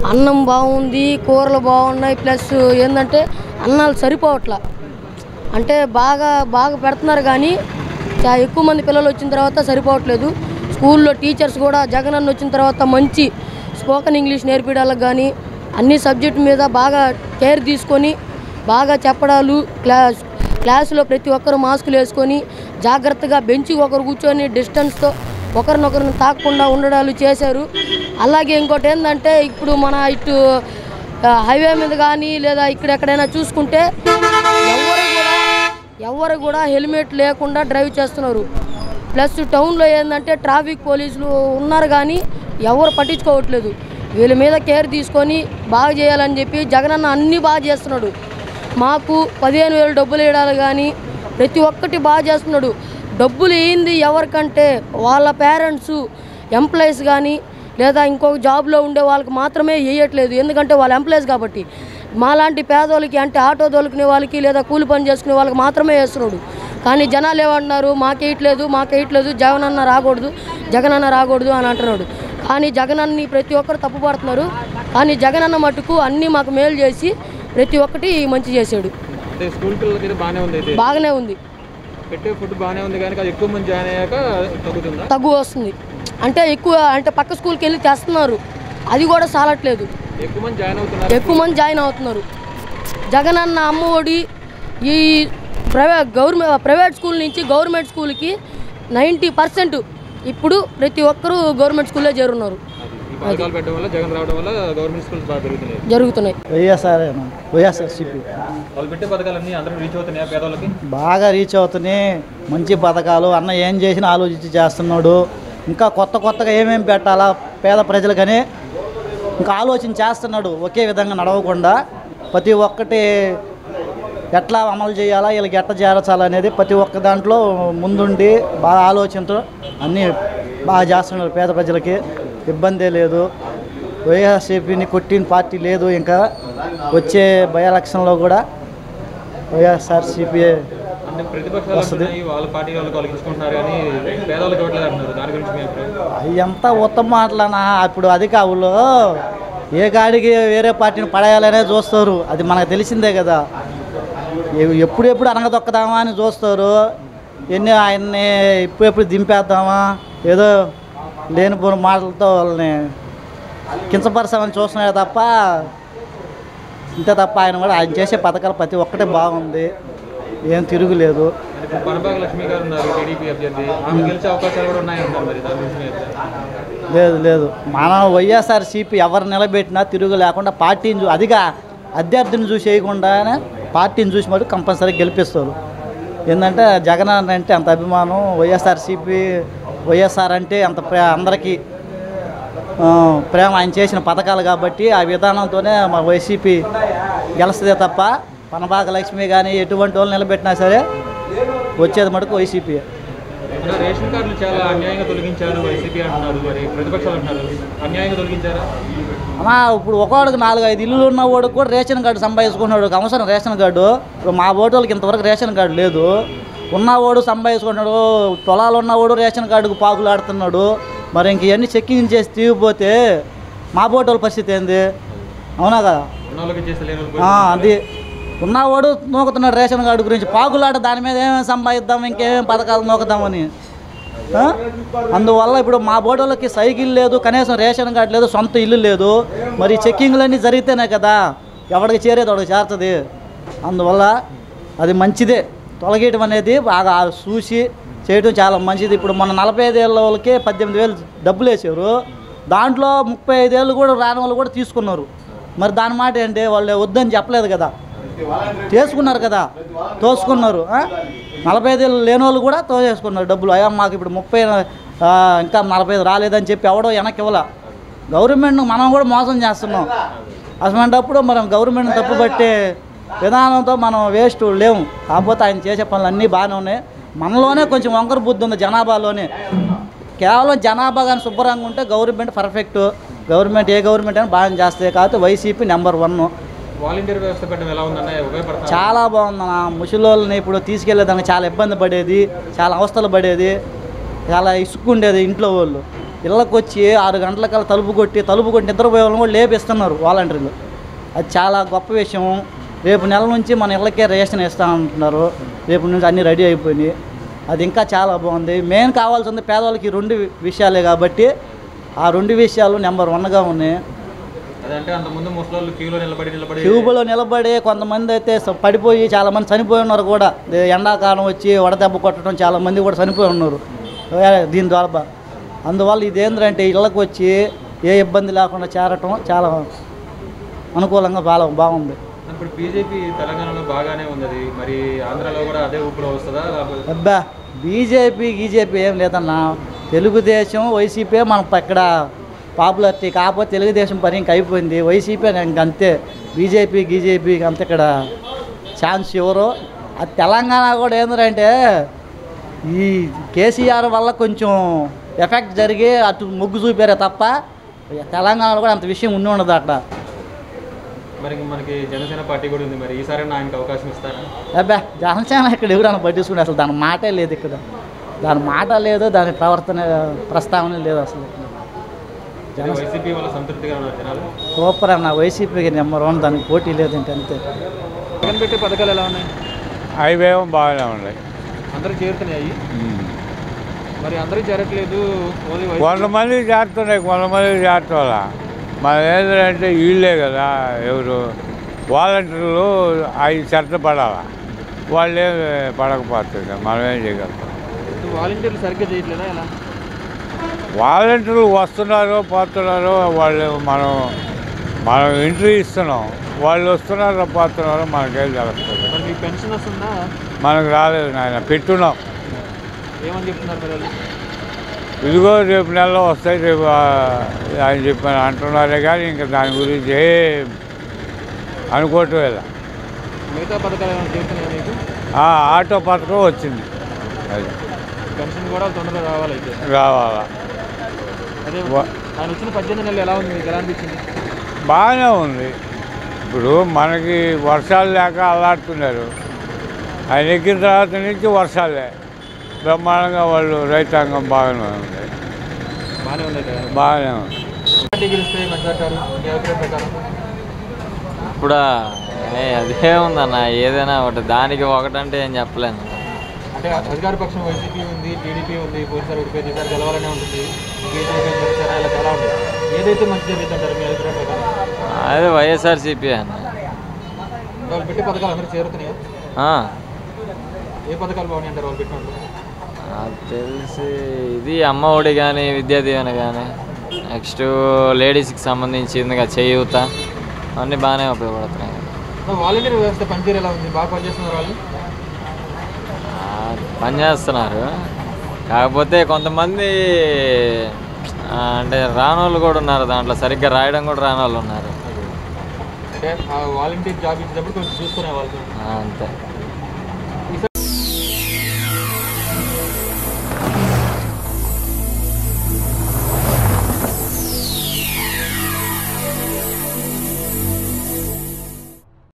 అన్నం బాగుంది కూరలు బాగున్నాయి ప్లస్ ఏంటంటే అన్నాలు సరిపోవట్లా అంటే బాగా బాగా పెడుతున్నారు కానీ చా- ఎక్కువ మంది పిల్లలు వచ్చిన తర్వాత సరిపోవట్లేదు స్కూల్లో టీచర్స్ కూడా జగన్ అన్న వచ్చిన తర్వాత మంచి స్పోకెన్ ఇంగ్లీష్ నేర్పించడానికి కానీ అన్ని సబ్జెక్ట్ మీద బాగా కేర్ తీసుకొని బాగా చెప్పడాలు క్లాస్ క్లాసులో ప్రతి ఒక్కరు మాస్కులు వేసుకొని జాగ్రత్తగా బెంచి ఒకరు కూర్చొని డిస్టెన్స్తో ఒకరినొకరిని తాకకుండా ఉండడాలు చేశారు అలాగే ఇంకోటి ఏంటంటే ఇప్పుడు మన ఇటు ఆ, హైవే మీద కానీ లేదా ఇక్కడ ఎక్కడైనా చూసుకుంటే ఎవరు కూడా ఎవరు కూడా హెల్మెట్ లేకుండా డ్రైవ్ చేస్తున్నారు ప్లస్ టౌన్లో ఏంటంటే ట్రాఫిక్ పోలీసులు ఉన్నారు కానీ ఎవరు పట్టించుకోవట్లేదు వీళ్ళ మీద కేర్ తీసుకొని బాగా చేయాలని చెప్పి జగనన్న అన్నీ బాగా చేస్తున్నాడు మాకు పదిహేను వేలు డబ్బులు వేయడాలు కానీ ప్రతి ఒక్కటి బాగా చేస్తున్నాడు డబ్బులు ఏంది ఎవరికంటే వాళ్ళ పేరెంట్స్ ఎంప్లాయీస్ కానీ లేదా ఇంకొక జాబ్లో ఉండే వాళ్ళకి మాత్రమే వేయట్లేదు ఎందుకంటే వాళ్ళ ఎంప్లాయీస్ కాబట్టి మాలాంటి పేదోళ్ళకి అంటే ఆటో దొలుకునే వాళ్ళకి లేదా కూలి పని చేసుకునే వాళ్ళకి మాత్రమే వేస్తున్నాడు కానీ జనాలు ఏమంటున్నారు మాకేయట్లేదు మాకేయట్లేదు జగన్ అన్న రాకూడదు జగన్ అన్న రాకూడదు అని అంటున్నాడు కానీ జగన్ అన్ని ప్రతి ఒక్కరు తప్పు పడుతున్నారు కానీ జగన్ అన్న మటుకు అన్నీ మాకు మేలు చేసి ప్రతి ఒక్కటి మంచి చేశాడు అంటే స్కూల్ పిల్లలకి అయితే బాగానే ఉంది అయితే బాగానే ఉంది పెట్టే ఫుడ్ బాగానే ఉంది కానీ అది ఎక్కువ మంది జాయిన్ అయ్యాక తగ్గుతుందా తగ్గు వస్తుంది అంటే ఎక్కువ అంటే పక్క స్కూల్కి వెళ్ళి తెస్తున్నారు అది కూడా సాలట్లేదు ఎక్కువ మంది జాయిన్ అవుతున్నారు ఎక్కువ మంది జాయిన్ అవుతున్నారు జగన్ అన్న అమ్మఒడి ఈ ప్రైవేట్ గవర్నమెంట్ ప్రైవేట్ స్కూల్ నుంచి గవర్నమెంట్ స్కూల్కి నైంటీ పర్సెంట్ ఇప్పుడు ప్రతి ఒక్కరూ గవర్నమెంట్ స్కూల్లో చేరున్నారు ఈ పథకాలు పెట్టడం వల్ల జగన్ రావడం వల్ల గవర్నమెంట్ స్కూల్స్ బాగా పెరుగుతున్నాయి జరుగుతున్నాయి వైఎస్ఆర్ వైఎస్ఆర్సీపీ వాళ్ళు పెట్టే పథకాలన్నీ అందరూ రీచ్ అవుతున్నాయి పేదవాళ్ళకి బాగా రీచ్ అవుతున్నాయి మంచి పథకాలు అన్న ఏం చేసినా ఆలోచించి చేస్తున్నాడు ఇంకా కొత్త కొత్తగా ఏమేమి పెట్టాలా పేద ప్రజలకని ఇంకా ఆలోచన చేస్తున్నాడు ఒకే విధంగా నడవకుండా ప్రతి ఒక్కటి ఎట్లా అమలు చేయాలా వీళ్ళకి ఎట్లా చేర్చాలనేది ప్రతి ఒక్క దాంట్లో ముందుండి బాగా ఆలోచనతో అన్నీ బాగా చేస్తున్నాడు పేద ప్రజలకి ఇబ్బందే లేదు వైఎస్ఆర్సీపీని కొట్టిన పార్టీ లేదు ఇంకా వచ్చే బై ఎలక్షన్లో కూడా వైఎస్ఆర్సీపీ అంటే ప్రతిపక్షాలు అంటున్నాయి వాళ్ళ పార్టీ వాళ్ళకి వాళ్ళకి ఇచ్చుకుంటున్నారు కానీ పేదవాళ్ళకి ఇవ్వట్లేదు అంటున్నారు దాని గురించి మీ అభిప్రాయం ఎంత ఉత్తమ మాటలనా ఇప్పుడు అధికారులు ఏ గాడికి వేరే పార్టీని పడేయాలనే చూస్తారు అది మనకు తెలిసిందే కదా ఎ- ఎప్పుడెప్పుడు అనగదొక్కదామా అని చూస్తారు ఎన్ని ఆయన్ని ఎప్పుడెప్పుడు దింపేద్దామా ఏదో లేనిపోని మాటలతో వాళ్ళని కించపరచామని చూస్తున్నాడే తప్ప ఇంతే తప్ప ఆయన కూడా ఆయన చేసే పథకాలు ప్రతి ఒక్కటే బాగుంది ఏం తిరుగులేదు ఇప్పుడు పనబాగ లక్ష్మి గారు ఉన్నారు టీడీపీ అభ్యర్థి ఆమె గెలిచే అవకాశాలు కూడా ఉన్నాయంటారు మరి దాని గురించి మీ అభిప్రాయం లేదు లేదు మనం వైఎస్ఆర్ సిపి ఎవరు నిలబెట్టినా తిరుగు లేకుండా పార్టీని చూ అదిగా అభ్యర్థిని చూసి వేయకుండానే పార్టీని చూసి మరి కంపల్సరీ గెలిపిస్తారు ఏంటంటే జగన్ అన్న అంటే అంత అభిమానం వైఎస్ఆర్ సిపి వైఎస్ఆర్ అంటే అంత ప్రే అందరికీ ఆ, ప్రేమ ఆయన చేసిన పథకాలు కాబట్టి ఆ విధానంతోనే మా వైసీపీ గెలుస్తుందే తప్ప పనబాగ లక్ష్మి కానీ ఎటువంటి వాళ్ళు నిలబెట్టినా సరే వచ్చేది మటుకు వైసీపీ అంటే రేషన్ కార్డులు చాలా అన్యాయంగా తొలగించారు వైసీపీ అంటున్నారు మరి ప్రతిపక్షాలు అంటున్నారు అన్యాయంగా తొలగించారా అమ్మా ఇప్పుడు ఒకవాడికి నాలుగు ఐదు ఇల్లులు ఉన్న వాడికి కూడా రేషన్ కార్డు సంపాదించుకున్నాడు ఒక అవసరం రేషన్ కార్డు ఇప్పుడు మా ఓటోళ్ళకి ఇంతవరకు రేషన్ కార్డు లేదు ఉన్నవాడు సంపాదించుకున్నాడు పొలాలు ఉన్నవాడు రేషన్ కార్డుకు పాకులు ఆడుతున్నాడు మరి ఇంక ఇవన్నీ చెక్కింగ్ చేసి తీగిపోతే మా ఓటోళ్ళ పరిస్థితి ఏంది అవునా కదా ఉన్న వాళ్ళకి చేస్తే లేని వాళ్ళకి ఆ, అది ఉన్నవాడు నూకుతున్నాడు రేషన్ కార్డు గురించి పాకులాట దాని మీద ఏమేమి సంపాదిద్దాం ఇంకేమేమి పథకాలు నూకుదామని ఆ? అందువల్ల ఇప్పుడు మా బోర్డులకి సైకిల్ లేదు కనీసం రేషన్ కార్డు లేదు సొంత ఇల్లు లేదు మరి చెక్కింగ్లన్నీ జరిగితేనే కదా ఎవరికి చేరేది వాడికి చేరుతుంది అందువల్ల అది మంచిదే తొలగేయటం అనేది బాగా చూసి చేయడం చాలా మంచిది ఇప్పుడు మన నలభై ఐదేళ్ళ వాళ్ళకి పద్దెనిమిది వేలు డబ్బులు వేసారు దాంట్లో ముప్పై ఐదేళ్ళు కూడా రాని వాళ్ళు కూడా తీసుకున్నారు మరి దాని మాట ఏంటి వాళ్ళు వద్దని చెప్పలేదు కదా చేసుకున్నారు కదా తోసుకున్నారు ఆ? నలభై ఐదు లేని వాళ్ళు కూడా తోసేసుకున్నారు డబ్బులు అయ్యా మాకు ఇప్పుడు ముప్పై ఆ, ఇంకా నలభై ఐదు రాలేదని చెప్పి ఎవడో వెనక్కి ఇవ్వాల గవర్నమెంట్ మనం కూడా మోసం చేస్తున్నాం అటువంటిప్పుడు మనం గవర్నమెంట్ తప్పుపట్టే విధానంతో మనం వేస్ట్ లేము కాకపోతే ఆయన చేసే పనులు అన్నీ బాగానే ఉన్నాయి మనలోనే కొంచెం వంకర బుద్ధి ఉంది జనాభాలోనే కేవలం జనాభా కానీ శుభ్రంగా ఉంటే గవర్నమెంట్ పర్ఫెక్ట్ గవర్నమెంట్ ఏ గవర్నమెంట్ అయినా బాగా చేస్తే కాబట్టి వైసీపీ నెంబర్ వన్ వాలంటీర్ వ్యవస్థ పెట్టడం ఎలా ఉందన్న ఉపయోగపడుతుంది చాలా బాగుంది నా ముసలోళ్ళని ఇప్పుడు తీసుకెళ్ళేదానికి చాలా ఇబ్బంది పడేది చాలా అవస్థలు పడేది చాలా ఇసుక్కుండేది ఇంట్లో వాళ్ళు ఇళ్ళకి వచ్చి ఆరు గంటలకల్లా తలుపు కొట్టి తలుపు కొట్టి నిద్రపోయే వాళ్ళని కూడా లేపిస్తున్నారు వాలంటీర్లు అది చాలా గొప్ప విషయం రేపు నెల నుంచి మన ఇళ్ళకే రేషన్ ఇస్తా అంటున్నారు రేపు నుంచి అన్నీ రెడీ అయిపోయినాయి అది ఇంకా చాలా బాగుంది మెయిన్ కావాల్సింది పేదవాళ్ళకి ఈ రెండు విషయాలే కాబట్టి ఆ రెండు విషయాలు నెంబర్ వన్గా ఉన్నాయి అదంటే అంత ముందు ముసలోళ్ళు క్యూలో నిలబడి నిలబడి ట్యూబ్లో నిలబడి కొంతమంది అయితే స- పడిపోయి చాలా మంది చనిపోయి ఉన్నారు కూడా దే- ఎండాకాలం వచ్చి వడదెబ్బ కొట్టడం చాలా మంది కూడా చనిపోయి ఉన్నారు ఏ, దీని ద్వారా అందువల్ల ఇదేంటంటే ఇళ్ళకి వచ్చి ఏ ఇబ్బంది లేకుండా చేరటం చాలా అనుకూలంగా బాగా బాగుంది ఇప్పుడు బీజేపీ తెలంగాణలో బాగానే ఉంది అది మరి ఆంధ్రాలో కూడా అదే ఊపిలో వస్తుందా లేకపోతే అబ్బా బీజేపీ గీజేపీ ఏం లేదన్నా తెలుగుదేశం వైసీపీ మన ఇక్కడ పాపులారిటీ కాకపోతే తెలుగుదేశం పని ఇంక అయిపోయింది వైసీపీ ఇంక అంతే బీజేపీ గీజేపీ అంత ఇక్కడ ఛాన్స్ ఎవరు అది తెలంగాణ కూడా ఏంటంటే ఈ కేసీఆర్ వల్ల కొంచెం ఎఫెక్ట్ జరిగి అటు మొగ్గు చూపారే తప్ప తెలంగాణలో కూడా అంత విషయం ఉండి ఉండదు అక్కడ మరి మనకి జనసేన పార్టీ కూడా ఉంది మరి ఈసారి ఆయనకి అవకాశం ఇస్తారా అబ్బా జనసేన ఇక్కడ ఎవరైనా పట్టించుకునే అసలు దాని మాటే లేదు ఇక్కడ దాని మాట లేదు దాని ప్రవర్తన ప్రస్తావన లేదు అసలు జన వైసీపీ వల్ల సంతృప్తిగా ఉన్నారు జనాలు సూపర్ అన్న వైసీపీకి నెంబర్ వన్ దానికి పోటీ లేదు ఇంక అంతే జగన్ పెట్టే పథకాలు ఎలా ఉన్నాయి అవేమో బాగానే ఉన్నాయి అందరూ చేరుతున్నాయి మరి అందరూ చేరట్లేదు ఓన్లీ వైసీపీ కొంతమంది చేస్తున్నాయి కొంతమంది చేర్చాలా మన ఏంటంటే వీళ్ళే కదా ఎవరు వాలంటీర్లు అవి శ్రద్ధ పడాలా వాళ్ళే పడకపోతుంది మనం ఏం చేయగలుగుతాం వాలంటీర్లు సరిగ్గా చేయట్లేదా ఎలా వాలంటీర్లు వస్తున్నారు పోతున్నారు వాళ్ళు మనం మనం ఎంట్రీ ఇస్తున్నాం వాళ్ళు వస్తున్నారో పోతున్నారో మనకేం తెలుస్తుంది మరి మీకు పెన్షన్ వస్తుందా మనకు రాలేదు నాయన పెట్టున్నాం ఏమని చెప్తున్నారు మరి వాళ్ళు ఇదిగో రేపు నెలలో వస్తాయి రేపు ఆ, ఆయన చెప్పాను అంటున్నారే కానీ ఇంకా దాని గురించి ఏం అనుకోవటం లేదు మిగతా పథకాలు ఏమైనా చేరుతున్నాయా మీకు ఆ, ఆటో పథకం వచ్చింది అది పెన్షన్ కూడా తొందరగా రావాలైతే రావాలా అదే వా- ఆయన వచ్చిన పద్దెనిమిది నెలలు ఎలా ఉంది మీకు ఎలా అనిపించింది బాగానే ఉంది ఇప్పుడు మనకి వర్షాలు లేక అల్లాడుతున్నారు ఆయన ఎక్కిన తర్వాత నుంచి వర్షాలే బ్రహ్మాండంగా వాళ్ళు రైతాంగం బాగానే ఉంది బాగానే ఉంది అయితే బాగానే ఉంది పార్టీ గెలిస్తే మంచిదంటారు మీ అభిప్రాయం ప్రకారం ఇప్పుడు అదే ఉందన్న ఏదైనా ఒకటి దానికి ఒకటంటే ఏం చెప్పలేను అంటే అధికార పక్షం వైసీపీ ఉంది టీడీపీ ఉంది పోలీసారి ఓడిపోయింది ఈసారి గెలవాలనే ఉంటుంది బీజేపీ జనసేన ఇలా చాలా ఉంది ఏదైతే మంచి జరుగుతుంది అంటారు మీ అభిప్రాయం ప్రకారం అదే వైఎస్ఆర్సీపీ అన్న వాళ్ళు పెట్టి పథకాలు అందరూ చేరుతున్నాయా ఆ, ఏ పథకాలు బాగున్నాయి అంటారు వాళ్ళు పెట్టినట్లు నాకు తెలిసి ఇది అమ్మ ఒడి కానీ విద్యా దీవెన కానీ నెక్స్ట్ లేడీస్కి సంబంధించి ఇందుగా చేయూత అన్నీ బాగానే ఉపయోగపడుతున్నాయి వాలంటీర్ వ్యవస్థ పనితీరు ఎలా ఉంది బాగా పనిచేస్తున్నారు వాళ్ళు ఆ, పనిచేస్తున్నారు కాకపోతే కొంతమంది ఆ, అంటే రానోళ్ళు కూడా ఉన్నారు దాంట్లో సరిగ్గా రాయడం కూడా రానోళ్ళు ఉన్నారు అంటే ఆ వాలంటీర్ జాబ్ ఇచ్చేటప్పుడు కొంచెం చూసుకునే వాళ్ళు ఆ, అంతే